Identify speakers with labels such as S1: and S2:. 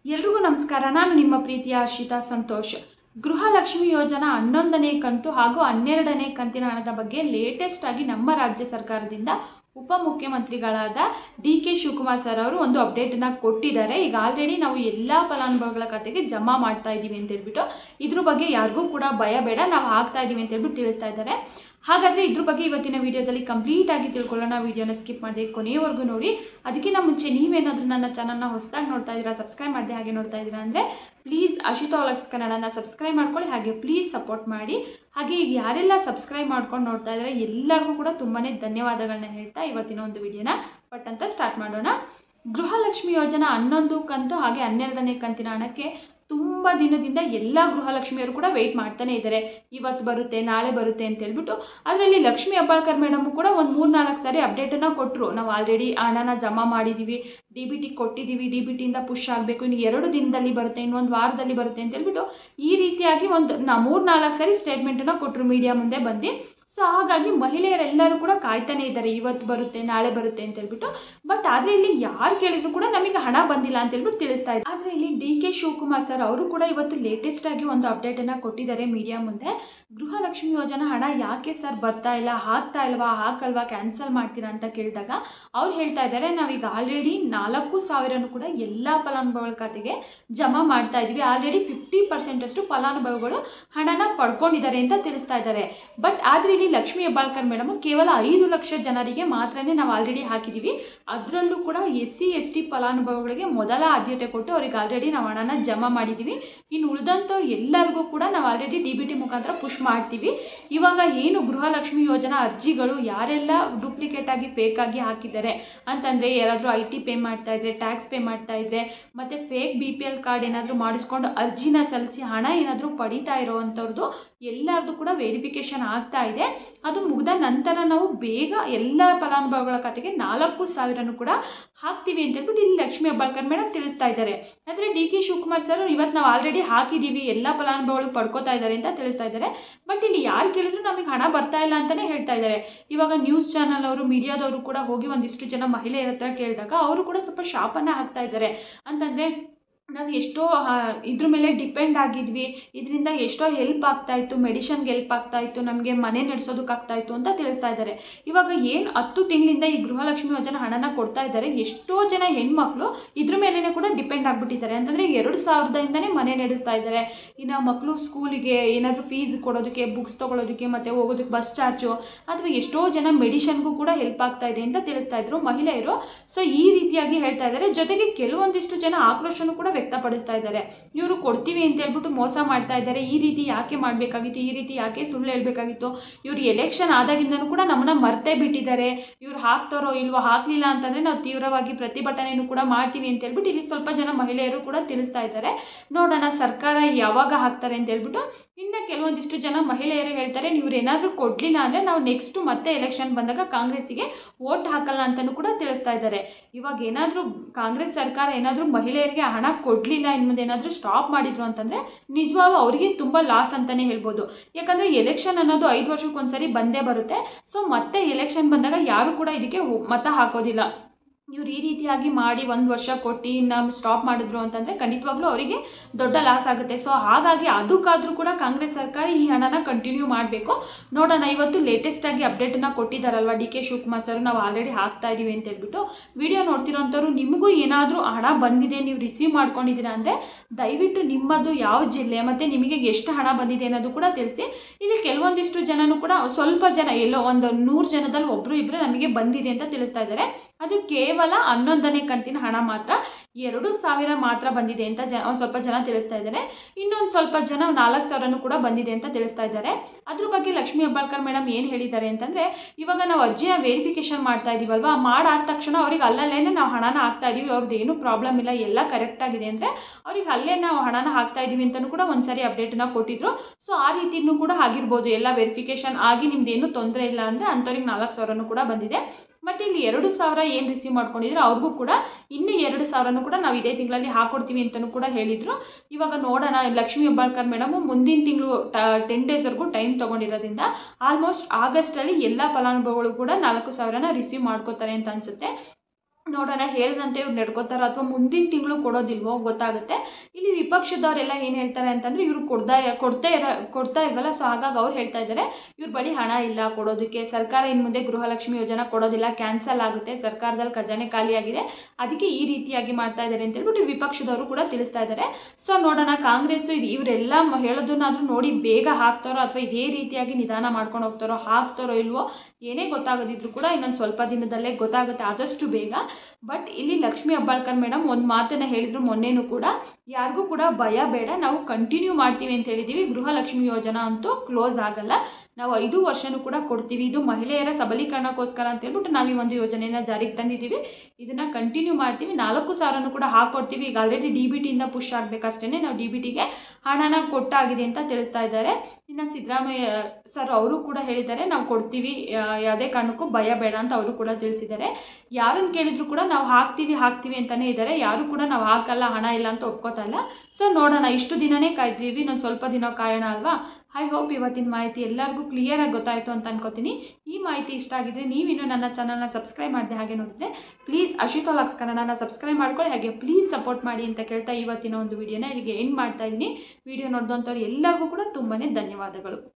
S1: ಎಲ್ರಿಗೂ ನಮಸ್ಕಾರ ನಾನು ನಿಮ್ಮ ಪ್ರೀತಿಯ ಹರ್ಷಿತಾ ಸಂತೋಷ್ ಗೃಹಲಕ್ಷ್ಮಿ ಯೋಜನಾ ಹನ್ನೊಂದನೇ ಕಂತು ಹಾಗೂ ಹನ್ನೆರಡನೇ ಕಂತಿನ ಹಣದ ಬಗ್ಗೆ ಲೇಟೆಸ್ಟ್ ಆಗಿ ನಮ್ಮ ರಾಜ್ಯ ಸರ್ಕಾರದಿಂದ ಉಪಮುಖ್ಯಮಂತ್ರಿಗಳಾದ ಡಿ ಕೆ ಶಿವಕುಮಾರ್ ಸರ್ ಅವರು ಒಂದು ಅಪ್ಡೇಟನ್ನು ಕೊಟ್ಟಿದ್ದಾರೆ ಈಗ ಆಲ್ರೆಡಿ ನಾವು ಎಲ್ಲ ಫಲಾನುಭವಿಗಳ ಖಾತೆಗೆ ಜಮಾ ಮಾಡ್ತಾ ಇದ್ದೀವಿ ಅಂತ ಹೇಳ್ಬಿಟ್ಟು ಇದ್ರ ಬಗ್ಗೆ ಯಾರಿಗೂ ಕೂಡ ಭಯ ಬೇಡ ನಾವು ಹಾಕ್ತಾ ಇದ್ದೀವಿ ಅಂತ ಹೇಳ್ಬಿಟ್ಟು ತಿಳಿಸ್ತಾ ಇದ್ದಾರೆ ಹಾಗಾದರೆ ಇದ್ರ ಬಗ್ಗೆ ಇವತ್ತಿನ ವಿಡಿಯೋದಲ್ಲಿ ಕಂಪ್ಲೀಟ್ ಆಗಿ ತಿಳ್ಕೊಳ್ಳೋಣ ವಿಡಿಯೋನ ಸ್ಕಿಪ್ ಮಾಡದೆ ಕೊನೆಯವರೆಗೂ ನೋಡಿ ಅದಕ್ಕಿಂತ ಮುಂಚೆ ನೀವೇನಾದರೂ ನನ್ನ ಚಾನಲ್ನ ಹೊಸದಾಗಿ ನೋಡ್ತಾ ಇದ್ದೀರಾ ಸಬ್ಸ್ಕ್ರೈಬ್ ಮಾಡದೆ ಹಾಗೆ ನೋಡ್ತಾ ಇದ್ದೀರಾ ಅಂದರೆ ಪ್ಲೀಸ್ ಅಶಿತಾ ಒಲಕ್ಸ್ ಕನ್ನಡನ ಸಬ್ಸ್ಕ್ರೈಬ್ ಮಾಡ್ಕೊಳ್ಳಿ ಹಾಗೆ ಪ್ಲೀಸ್ ಸಪೋರ್ಟ್ ಮಾಡಿ ಹಾಗೆ ಈಗ ಯಾರೆಲ್ಲ ಸಬ್ಸ್ಕ್ರೈಬ್ ಮಾಡ್ಕೊಂಡು ನೋಡ್ತಾ ಇದ್ದಾರೆ ಎಲ್ಲರಿಗೂ ಕೂಡ ತುಂಬಾ ಧನ್ಯವಾದಗಳನ್ನ ಹೇಳ್ತಾ ಇವತ್ತಿನ ಒಂದು ವಿಡಿಯೋನ ಪಟ್ ಅಂತ ಸ್ಟಾರ್ಟ್ ಮಾಡೋಣ ಗೃಹಲಕ್ಷ್ಮಿ ಯೋಜನಾ ಹನ್ನೊಂದು ಕಂತು ಹಾಗೆ ಹನ್ನೆರಡನೇ ಕಂತಿನ ಹಣಕ್ಕೆ ತುಂಬ ದಿನದಿಂದ ಎಲ್ಲ ಗೃಹಲಕ್ಷ್ಮಿಯವರು ಕೂಡ ವೆಯ್ಟ್ ಮಾಡ್ತಾನೆ ಇದ್ದಾರೆ ಇವತ್ತು ಬರುತ್ತೆ ನಾಳೆ ಬರುತ್ತೆ ಅಂತ ಹೇಳ್ಬಿಟ್ಟು ಅದರಲ್ಲಿ ಲಕ್ಷ್ಮಿ ಹೆಬ್ಬಾಳ್ಕರ್ ಮೇಡಮ್ ಕೂಡ ಒಂದು ಮೂರು ನಾಲ್ಕು ಸಾರಿ ಅಪ್ಡೇಟನ್ನು ಕೊಟ್ಟರು ನಾವು ಆಲ್ರೆಡಿ ಹಣನ ಜಮಾ ಮಾಡಿದ್ದೀವಿ ಡಿ ಬಿ ಟಿ ಕೊಟ್ಟಿದ್ದೀವಿ ಡಿ ಬಿ ಟಿಯಿಂದ ಪುಷ್ ಆಗಬೇಕು ಇನ್ನು ಎರಡು ದಿನದಲ್ಲಿ ಬರುತ್ತೆ ಇನ್ನೊಂದು ವಾರದಲ್ಲಿ ಬರುತ್ತೆ ಅಂತ ಹೇಳ್ಬಿಟ್ಟು ಈ ರೀತಿಯಾಗಿ ಒಂದು ನಾ ಮೂರು ನಾಲ್ಕು ಸಾರಿ ಸ್ಟೇಟ್ಮೆಂಟನ್ನು ಕೊಟ್ಟರು ಮೀಡಿಯಾ ಮುಂದೆ ಬಂದು ಸೊ ಹಾಗಾಗಿ ಮಹಿಳೆಯರೆಲ್ಲರೂ ಕೂಡ ಕಾಯ್ತಾನೆ ಇದ್ದಾರೆ ಇವತ್ತು ಬರುತ್ತೆ ನಾಳೆ ಬರುತ್ತೆ ಅಂತ ಹೇಳ್ಬಿಟ್ಟು ಬಟ್ ಆದರೆ ಇಲ್ಲಿ ಯಾರು ಕೇಳಿದ್ರು ಕೂಡ ನಮಗೆ ಹಣ ಬಂದಿಲ್ಲ ಅಂತ ಹೇಳ್ಬಿಟ್ಟು ತಿಳಿಸ್ತಾ ಇದ್ದಾರೆ ಆದರೆ ಇಲ್ಲಿ ಡಿ ಕೆ ಶಿವಕುಮಾರ್ ಸರ್ ಅವರು ಕೂಡ ಇವತ್ತು ಲೇಟೆಸ್ಟ್ ಆಗಿ ಒಂದು ಅಪ್ಡೇಟನ್ನು ಕೊಟ್ಟಿದ್ದಾರೆ ಮೀಡಿಯಾ ಮುಂದೆ ಗೃಹಲಕ್ಷ್ಮಿ ಯೋಜನಾ ಹಣ ಯಾಕೆ ಸರ್ ಬರ್ತಾ ಇಲ್ಲ ಹಾಕ್ತಾ ಇಲ್ವಾ ಹಾಕಲ್ವಾ ಕ್ಯಾನ್ಸಲ್ ಮಾಡ್ತೀರಾ ಅಂತ ಕೇಳಿದಾಗ ಅವ್ರು ಹೇಳ್ತಾ ಇದ್ದಾರೆ ನಾವೀಗ ಆಲ್ರೆಡಿ ನಾಲ್ಕು ಸಾವಿರನೂ ಕೂಡ ಎಲ್ಲ ಫಲಾನುಭವಿಗಳ ಖಾತೆಗೆ ಜಮಾ ಮಾಡ್ತಾ ಇದ್ದೀವಿ ಆಲ್ರೆಡಿ ಫಿಫ್ಟಿ ಪರ್ಸೆಂಟಷ್ಟು ಫಲಾನುಭವಿಗಳು ಹಣನ ಪಡ್ಕೊಂಡಿದ್ದಾರೆ ಅಂತ ತಿಳಿಸ್ತಾ ಇದ್ದಾರೆ ಬಟ್ ಆದರೆ ಇಲ್ಲಿ ಲಕ್ಷ್ಮಿ ಹೆಬ್ಬಾಳ್ಕರ್ ಮೇಡಮ್ ಕೇವಲ ಐದು ಲಕ್ಷ ಜನರಿಗೆ ಮಾತ್ರನೇ ನಾವು ಆಲ್ರೆಡಿ ಹಾಕಿದ್ದೀವಿ ಅದರಲ್ಲೂ ಕೂಡ ಎಸ್ ಸಿ ಎಸ್ ಟಿ ಫಲಾನುಭವಿಗಳಿಗೆ ಮೊದಲ ಆದ್ಯತೆ ಕೊಟ್ಟು ಅವ್ರಿಗೆ ಆಲ್ರೆಡಿ ನಾವು ಹಣನ ಜಮಾ ಮಾಡಿದ್ದೀವಿ ಇನ್ನು ಉಳಿದಂಥವ್ರು ಎಲ್ಲರಿಗೂ ಕೂಡ ನಾವು ಆಲ್ರೆಡಿ ಡಿ ಬಿ ಟಿ ಮುಖಾಂತರ ಪುಷ್ ಮಾಡ್ತೀವಿ ಇವಾಗ ಏನು ಗೃಹಲಕ್ಷ್ಮಿ ಯೋಜನಾ ಅರ್ಜಿಗಳು ಯಾರೆಲ್ಲ ಡೂಪ್ಲಿಕೇಟ್ ಆಗಿ ಫೇಕ್ ಆಗಿ ಹಾಕಿದ್ದಾರೆ ಅಂತಂದರೆ ಯಾರಾದರೂ ಐ ಟಿ ಪೇ ಮಾಡ್ತಾ ಇದ್ರೆ ಟ್ಯಾಕ್ಸ್ ಪೇ ಮಾಡ್ತಾ ಇದ್ರೆ ಮತ್ತು fake B P L card ಏನಾದರೂ ಮಾಡಿಸ್ಕೊಂಡು ಅರ್ಜಿನ ಸಲ್ಲಿಸಿ ಹಣ ಏನಾದರೂ ಪಡಿತಾ ಇರೋವಂಥವ್ರದ್ದು ಎಲ್ಲರದ್ದು ಕೂಡ ವೆರಿಫಿಕೇಷನ್ ಆಗ್ತಾ ಇದೆ ಅದು ಮುಗಿದ ನಂತರ ನಾವು ಬೇಗ ಎಲ್ಲ ಫಲಾನುಭವಿಗಳ ಖಾತೆಗೆ ನಾಲ್ಕು ಸಾವಿರನೂ ಕೂಡ ಹಾಕ್ತೀವಿ ಅಂತ ಹೇಳ್ಬಿಟ್ಟು ಇಲ್ಲಿ ಲಕ್ಷ್ಮೀ ಹೆಬ್ಬಾಳ್ಕರ್ ಮೇಡಮ್ ತಿಳಿಸ್ತಾ ಇದ್ದಾರೆ ಆದರೆ ಡಿ ಕೆ ಶಿವಕುಮಾರ್ ಸರ್ ಇವತ್ತು ನಾವು ಆಲ್ರೆಡಿ ಹಾಕಿದ್ದೀವಿ ಎಲ್ಲ ಫಲಾನುಭವಿಗಳು ಪಡ್ಕೋತಾ ಇದ್ದಾರೆ ಅಂತ ತಿಳಿಸ್ತಾ ಇದ್ದಾರೆ ಬಟ್ ಇಲ್ಲಿ ಯಾರು ಕೇಳಿದ್ರು ನಮಗೆ ಹಣ ಬರ್ತಾ ಇಲ್ಲ ಅಂತಲೇ ಹೇಳ್ತಾ ಇದ್ದಾರೆ ಇವಾಗ ನ್ಯೂಸ್ ಚಾನಲ್ ಅವರು ಮೀಡಿಯಾದವರು ಕೂಡ ಹೋಗಿ ಒಂದಿಷ್ಟು ಜನ ಮಹಿಳೆಯರ ಹತ್ರ ಕೇಳಿದಾಗ ಅವರು ಕೂಡ ಸ್ವಲ್ಪ ಶಾಪನ್ನು ಹಾಕ್ತಾ ಇದ್ದಾರೆ ಅಂತಂದರೆ ನಾವು ಎಷ್ಟೋ ಇದ್ರ ಮೇಲೆ ಡಿಪೆಂಡ್ ಆಗಿದ್ವಿ ಇದರಿಂದ ಎಷ್ಟೋ ಹೆಲ್ಪ್ ಆಗ್ತಾ ಇತ್ತು ಮೆಡಿಷನ್ಗೆ ಹೆಲ್ಪ್ ಆಗ್ತಾ ಇತ್ತು ನಮಗೆ ಮನೆ ನಡೆಸೋದಕ್ಕಾಗ್ತಾ ಇತ್ತು ಅಂತ ತಿಳಿಸ್ತಾ ಇದ್ದಾರೆ ಇವಾಗ ಏನು ಹತ್ತು ತಿಂಗಳಿಂದ ಈ ಗೃಹಲಕ್ಷ್ಮಿ ಯೋಜನೆ ಹಣನ ಕೊಡ್ತಾ ಇದ್ದಾರೆ ಎಷ್ಟೋ ಜನ ಹೆಣ್ಮಕ್ಳು ಇದ್ರ ಮೇಲೇ ಕೂಡ ಡಿಪೆಂಡ್ ಆಗಿಬಿಟ್ಟಿದ್ದಾರೆ ಅಂತಂದರೆ ಎರಡು ಸಾವಿರದಿಂದನೇ ಮನೆ ನಡೆಸ್ತಾ ಇದ್ದಾರೆ ಇನ್ನು ಮಕ್ಕಳು ಸ್ಕೂಲಿಗೆ ಏನಾದರೂ ಫೀಸ್ ಕೊಡೋದಕ್ಕೆ ಬುಕ್ಸ್ ತೊಗೊಳೋದಕ್ಕೆ ಮತ್ತು ಹೋಗೋದಕ್ಕೆ ಬಸ್ ಚಾರ್ಜು ಅಥವಾ ಎಷ್ಟೋ ಜನ ಮೆಡಿಷನ್ಗೂ ಕೂಡ ಹೆಲ್ಪ್ ಆಗ್ತಾ ಇದೆ ಅಂತ ತಿಳಿಸ್ತಾ ಇದ್ರು ಮಹಿಳೆಯರು ಸೊ ಈ ರೀತಿಯಾಗಿ ಹೇಳ್ತಾ ಇದ್ದಾರೆ ಜೊತೆಗೆ ಕೆಲವೊಂದಿಷ್ಟು ಜನ ಆಕ್ರೋಶನೂ ಕೂಡ ವ್ಯಕ್ತಪಡಿಸ್ತಾ ಇದ್ದಾರೆ ಇವರು ಕೊಡ್ತೀವಿ ಅಂತ ಹೇಳ್ಬಿಟ್ಟು ಮೋಸ ಮಾಡ್ತಾ ಇದ್ದಾರೆ ಈ ರೀತಿ ಯಾಕೆ ಮಾಡಬೇಕಾಗಿತ್ತು ಈ ರೀತಿ ಯಾಕೆ ಸುಳ್ಳು ಹೇಳಬೇಕಾಗಿತ್ತು ಇವರು ಎಲೆಕ್ಷನ್ ಆದಾಗಿಂದನೂ ಕೂಡ ನಮ್ಮನ್ನ ಮರ್ತೇ ಬಿಟ್ಟಿದ್ದಾರೆ ಇವ್ರು ಹಾಕ್ತಾರೋ ಇಲ್ವೋ ಹಾಕಲಿಲ್ಲ ಅಂತಂದರೆ ನಾವು ತೀವ್ರವಾಗಿ ಪ್ರತಿಭಟನೆಯನ್ನು ಕೂಡ ಮಾಡ್ತೀವಿ ಅಂತ ಹೇಳ್ಬಿಟ್ಟು ಇಲ್ಲಿ ಸ್ವಲ್ಪ ಜನ ಮಹಿಳೆಯರು ಕೂಡ ತಿಳಿಸ್ತಾ ಇದ್ದಾರೆ ನೋಡೋಣ ಸರ್ಕಾರ ಯಾವಾಗ ಹಾಕ್ತಾರೆ ಅಂತ ಹೇಳ್ಬಿಟ್ಟು ಇನ್ನು ಕೆಲವೊಂದಿಷ್ಟು ಜನ ಮಹಿಳೆಯರು ಹೇಳ್ತಾರೆ ಇವ್ರು ಏನಾದರೂ ಕೊಡಲಿಲ್ಲ ಅಂದರೆ ನಾವು ನೆಕ್ಸ್ಟು ಮತ್ತೆ ಎಲೆಕ್ಷನ್ ಬಂದಾಗ ಕಾಂಗ್ರೆಸ್ಸಿಗೆ ವೋಟ್ ಹಾಕಲ್ಲ ಅಂತಲೂ ಕೂಡ ತಿಳಿಸ್ತಾ ಇದ್ದಾರೆ ಇವಾಗ ಏನಾದರೂ ಕಾಂಗ್ರೆಸ್ ಸರ್ಕಾರ ಏನಾದರೂ ಮಹಿಳೆಯರಿಗೆ ಹಣ ಕೊಡಲಿಲ್ಲ ಇನ್ಮುಂದೆ ಏನಾದರೂ ಸ್ಟಾಪ್ ಮಾಡಿದ್ರು ಅಂತಂದರೆ ನಿಜವಾಗ್ಲೂ ಅವರಿಗೆ ತುಂಬ ಲಾಸ್ ಅಂತಲೇ ಹೇಳ್ಬೋದು ಯಾಕಂದರೆ ಎಲೆಕ್ಷನ್ ಅನ್ನೋದು ಐದು ವರ್ಷಕ್ಕೊಂದ್ಸರಿ ಬಂದೇ ಬರುತ್ತೆ ಸೊ ಮತ್ತೆ ಎಲೆಕ್ಷನ್ ಬಂದಾಗ ಯಾರು ಕೂಡ ಇದಕ್ಕೆ ಮತ ಹಾಕೋದಿಲ್ಲ ಇವ್ರು ಈ ರೀತಿಯಾಗಿ ಮಾಡಿ ಒಂದು ವರ್ಷ ಕೊಟ್ಟು ನಮ್ಮ ಸ್ಟಾಪ್ ಮಾಡಿದ್ರು ಅಂತಂದರೆ ಖಂಡಿತವಾಗ್ಲೂ ಅವರಿಗೆ ದೊಡ್ಡ ಲಾಸ್ ಆಗುತ್ತೆ ಸೊ ಹಾಗಾಗಿ ಅದಕ್ಕಾದರೂ ಕೂಡ ಕಾಂಗ್ರೆಸ್ ಸರ್ಕಾರ ಈ ಹಣನ ಕಂಟಿನ್ಯೂ ಮಾಡಬೇಕು ನೋಡೋಣ ಇವತ್ತು ಲೇಟೆಸ್ಟಾಗಿ ಅಪ್ಡೇಟನ್ನು ಕೊಟ್ಟಿದ್ದಾರಲ್ವ ಡಿ ಕೆ ಶಿವಕುಮಾರ್ ಸರ್ ನಾವು ಆಲ್ರೆಡಿ ಹಾಕ್ತಾ ಇದ್ದೀವಿ ಅಂತ ಹೇಳ್ಬಿಟ್ಟು ವಿಡಿಯೋ ನೋಡ್ತಿರೋಂಥವ್ರು ನಿಮಗೂ ಏನಾದರೂ ಹಣ ಬಂದಿದೆ ನೀವು ರಿಸೀವ್ ಮಾಡ್ಕೊಂಡಿದ್ದೀರಾ ಅಂದರೆ ದಯವಿಟ್ಟು ನಿಮ್ಮದು ಯಾವ ಜಿಲ್ಲೆ ಮತ್ತು ನಿಮಗೆ ಎಷ್ಟು ಹಣ ಬಂದಿದೆ ಅನ್ನೋದು ಕೂಡ ತಿಳಿಸಿ ಇಲ್ಲಿ ಕೆಲವೊಂದಿಷ್ಟು ಜನನೂ ಕೂಡ ಸ್ವಲ್ಪ ಜನ ಎಲ್ಲೋ ಒಂದು ನೂರು ಜನದಲ್ಲಿ ಒಬ್ಬರು ಇಬ್ಬರು ನಮಗೆ ಬಂದಿದೆ ಅಂತ ತಿಳಿಸ್ತಾ ಇದ್ದಾರೆ ಅದು ಕೇವಲ ಹನ್ನೊಂದನೇ ಕಂತಿನ ಹಣ ಮಾತ್ರ ಎರಡು ಸಾವಿರ ಮಾತ್ರ ಬಂದಿದೆ ಅಂತ ಜ ಸ್ವಲ್ಪ ಜನ ತಿಳಿಸ್ತಾ ಇದ್ದಾರೆ ಇನ್ನೊಂದು ಸ್ವಲ್ಪ ಜನ ನಾಲ್ಕು ಸಾವಿರನೂ ಕೂಡ ಬಂದಿದೆ ಅಂತ ತಿಳಿಸ್ತಾ ಇದ್ದಾರೆ ಅದ್ರ ಬಗ್ಗೆ ಲಕ್ಷ್ಮೀ ಹೆಬ್ಬಾಳ್ಕರ್ ಮೇಡಮ್ ಏನು ಹೇಳಿದ್ದಾರೆ ಅಂತಂದರೆ ಇವಾಗ ನಾವು ಅರ್ಜಿನ ವೆರಿಫಿಕೇಷನ್ ಮಾಡ್ತಾ ಇದ್ದೀವಲ್ವಾ ಮಾಡಾದ ತಕ್ಷಣ ಅವ್ರಿಗೆ ಅಲ್ಲಲ್ಲೇ ನಾವು ಹಣನ ಹಾಕ್ತಾ ಇದ್ದೀವಿ ಅವ್ರದ್ದು ಏನೂ ಪ್ರಾಬ್ಲಮ್ ಇಲ್ಲ ಎಲ್ಲ ಕರೆಕ್ಟಾಗಿದೆ ಅಂದರೆ ಅವ್ರಿಗೆ ಅಲ್ಲೇ ನಾವು ಹಣನ ಹಾಕ್ತಾ ಇದ್ದೀವಿ ಅಂತಲೂ ಕೂಡ ಒಂದ್ಸರಿ ಅಪ್ಡೇಟನ್ನ ಕೊಟ್ಟಿದ್ರು ಸೊ ಆ ರೀತಿನೂ ಕೂಡ ಆಗಿರ್ಬೋದು ಎಲ್ಲ ವೆರಿಫಿಕೇಷನ್ ಆಗಿ ನಿಮ್ದು ಏನೂ ತೊಂದರೆ ಇಲ್ಲ ಅಂದರೆ ಅಂಥವ್ರಿಗೆ ನಾಲ್ಕು ಸಾವಿರನೂ ಕೂಡ ಬಂದಿದೆ ಮತ್ತು ಇಲ್ಲಿ ಎರಡು ಸಾವಿರ ಏನು ರಿಸೀವ್ ಮಾಡ್ಕೊಂಡಿದ್ರು ಅವ್ರಿಗೂ ಕೂಡ ಇನ್ನೂ ಎರಡು ಸಾವಿರನೂ ಕೂಡ ನಾವು ಇದೇ ತಿಂಗಳಲ್ಲಿ ಹಾಕೊಡ್ತೀವಿ ಅಂತಲೂ ಕೂಡ ಹೇಳಿದರು ಇವಾಗ ನೋಡೋಣ ಲಕ್ಷ್ಮೀ ಹೆಬ್ಬಾಳ್ಕರ್ ಮೇಡಮು ಮುಂದಿನ ತಿಂಗಳು ಟೆನ್ ಡೇಸ್ವರೆಗೂ ಟೈಮ್ ತೊಗೊಂಡಿರೋದ್ರಿಂದ ಆಲ್ಮೋಸ್ಟ್ ಆಗಸ್ಟಲ್ಲಿ ಎಲ್ಲ ಫಲಾನುಭವಿಗಳು ಕೂಡ ನಾಲ್ಕು ಸಾವಿರನ ರಿಸೀವ್ ಮಾಡ್ಕೋತಾರೆ ಅಂತ ಅನಿಸುತ್ತೆ ನೋಡೋಣ ಹೇಳಿದಂತೆ ಇವ್ರು ನಡ್ಕೋತಾರೋ ಅಥವಾ ಮುಂದಿನ ತಿಂಗಳು ಕೊಡೋದಿಲ್ವೋ ಗೊತ್ತಾಗುತ್ತೆ ಇಲ್ಲಿ ವಿಪಕ್ಷದವರೆಲ್ಲ ಏನು ಹೇಳ್ತಾರೆ ಅಂತಂದರೆ ಇವರು ಕೊಡ್ತಾ ಕೊಡ್ತಾ ಇರೋ ಕೊಡ್ತಾ ಇಲ್ವಲ್ಲ ಸೊ ಹಾಗಾಗಿ ಅವ್ರು ಹೇಳ್ತಾ ಇದ್ದಾರೆ ಇವ್ರ ಬಳಿ ಹಣ ಇಲ್ಲ ಕೊಡೋದಕ್ಕೆ ಸರ್ಕಾರ ಇನ್ನು ಮುಂದೆ ಗೃಹಲಕ್ಷ್ಮಿ ಯೋಜನಾ ಕೊಡೋದಿಲ್ಲ ಕ್ಯಾನ್ಸಲ್ ಆಗುತ್ತೆ ಸರ್ಕಾರದಲ್ಲಿ ಖಜಾನೆ ಖಾಲಿಯಾಗಿದೆ ಅದಕ್ಕೆ ಈ ರೀತಿಯಾಗಿ ಮಾಡ್ತಾ ಇದ್ದಾರೆ ಅಂತ ಹೇಳ್ಬಿಟ್ಟು ವಿಪಕ್ಷದವರು ಕೂಡ ತಿಳಿಸ್ತಾ ಇದ್ದಾರೆ ಸೊ ನೋಡೋಣ ಕಾಂಗ್ರೆಸ್ಸು ಇದು ಇವರೆಲ್ಲ ಮ- ಹೇಳೋದನ್ನಾದ್ರೂ ನೋಡಿ ಬೇಗ ಹಾಕ್ತಾರೋ ಅಥವಾ ಇದೇ ರೀತಿಯಾಗಿ ನಿಧಾನ ಮಾಡ್ಕೊಂಡು ಹೋಗ್ತಾರೋ ಹಾಕ್ತಾರೋ ಇಲ್ವೋ ಏನೇ ಗೊತ್ತಾಗದಿದ್ರು ಕೂಡ ಇನ್ನೊಂದು ಸ್ವಲ್ಪ ದಿನದಲ್ಲೇ ಗೊತ್ತಾಗುತ್ತೆ ಆದಷ್ಟು ಬೇಗ ಬಟ್ ಇಲ್ಲಿ ಲಕ್ಷ್ಮೀ ಹೆಬ್ಬಾಳ್ಕರ್ ಮೇಡಮ್ ಒಂದು ಮಾತನ್ನು ಹೇಳಿದ್ರು ಮೊನ್ನೆನೂ ಕೂಡ ಯಾರಿಗೂ ಕೂಡ ಭಯ ಬೇಡ ನಾವು ಕಂಟಿನ್ಯೂ ಮಾಡ್ತೀವಿ ಅಂತ ಹೇಳಿದ್ದೀವಿ ಗೃಹಲಕ್ಷ್ಮಿ ಯೋಜನಾ ಅಂತೂ ಕ್ಲೋಸ್ ಆಗಲ್ಲ ನಾವು ಐದು ವರ್ಷನೂ ಕೂಡ ಕೊಡ್ತೀವಿ ಇದು ಮಹಿಳೆಯರ ಸಬಲೀಕರಣಕ್ಕೋಸ್ಕರ ಅಂತ ಹೇಳ್ಬಿಟ್ಟು ನಾವು ಈ ಒಂದು ಯೋಜನೆನ ಜಾರಿಗೆ ತಂದಿದ್ದೀವಿ ಇದನ್ನು ಕಂಟಿನ್ಯೂ ಮಾಡ್ತೀವಿ ನಾಲ್ಕು ಸಾವಿರನೂ ಕೂಡ ಹಾಕ್ಕೊಡ್ತೀವಿ ಈಗ ಆಲ್ರೆಡಿ ಡಿ ಬಿ ಟಿಯಿಂದ ಪುಷ್ ಆಗಬೇಕಷ್ಟೇ ನಾವು ಡಿ ಬಿ ಟಿಗೆ ಹಣನ ಕೊಟ್ಟಾಗಿದೆ ಅಂತ ತಿಳಿಸ್ತಾ ಇದ್ದಾರೆ ಇನ್ನು ಸಿದ್ದರಾಮಯ್ಯ ಸರ್ ಅವರು ಕೂಡ ಹೇಳಿದ್ದಾರೆ ನಾವು ಕೊಡ್ತೀವಿ ಯಾ- ಯಾವುದೇ ಕಾರಣಕ್ಕೂ ಭಯ ಬೇಡ ಅಂತ ಅವರು ಕೂಡ ತಿಳಿಸಿದ್ದಾರೆ ಯಾರನ್ನು ಕೇಳಿದ್ರು ಕೂಡ ನಾವು ಹಾಕ್ತೀವಿ ಹಾಕ್ತೀವಿ ಅಂತಲೇ ಇದ್ದಾರೆ ಯಾರು ಕೂಡ ನಾವು ಹಾಕಲ್ಲ ಹಣ ಇಲ್ಲ ಅಂತ ಒಪ್ಕೋತಾ ಇಲ್ಲ ಸೊ ನೋಡೋಣ ಇಷ್ಟು ದಿನನೇ ಕಾಯ್ತೀವಿ ಇನ್ನೊಂದು ಸ್ವಲ್ಪ ದಿನ ಕಾಯೋಣ ಅಲ್ವಾ ಐ ಹೋಪ್ ಇವತ್ತಿನ ಮಾಹಿತಿ ಎಲ್ಲರಿಗೂ ಕ್ಲಿಯರಾಗಿ ಗೊತ್ತಾಯಿತು ಅಂತ ಅನ್ಕೋತೀನಿ ಈ ಮಾಹಿತಿ ಇಷ್ಟ ಆಗಿದ್ರೆ ನೀವಿನ್ನೂ ನನ್ನ ಚಾನಲ್ನ ಸಬ್ಸ್ಕ್ರೈಬ್ ಮಾಡಿದೆ ಹಾಗೆ ನೋಡಿದ್ರೆ ಪ್ಲೀಸ್ ಅಶಿತೋಲಾಕ್ಸ್ ಕನ್ನಡನ ಸಬ್ಸ್ಕ್ರೈಬ್ ಮಾಡ್ಕೊಳ್ಳಿ ಹಾಗೆ ಪ್ಲೀಸ್ ಸಪೋರ್ಟ್ ಮಾಡಿ ಅಂತ ಕೇಳ್ತಾ ಇವತ್ತಿನ ಒಂದು ವಿಡಿಯೋನ ಇಲ್ಲಿಗೆ ಎಂಡ್ ಮಾಡ್ತಾ ಇದ್ದೀನಿ ವಿಡಿಯೋ ನೋಡಿದಂಥವ್ರು ಎಲ್ಲರಿಗೂ ಕೂಡ ತುಂಬಾ ಧನ್ಯವಾದಗಳು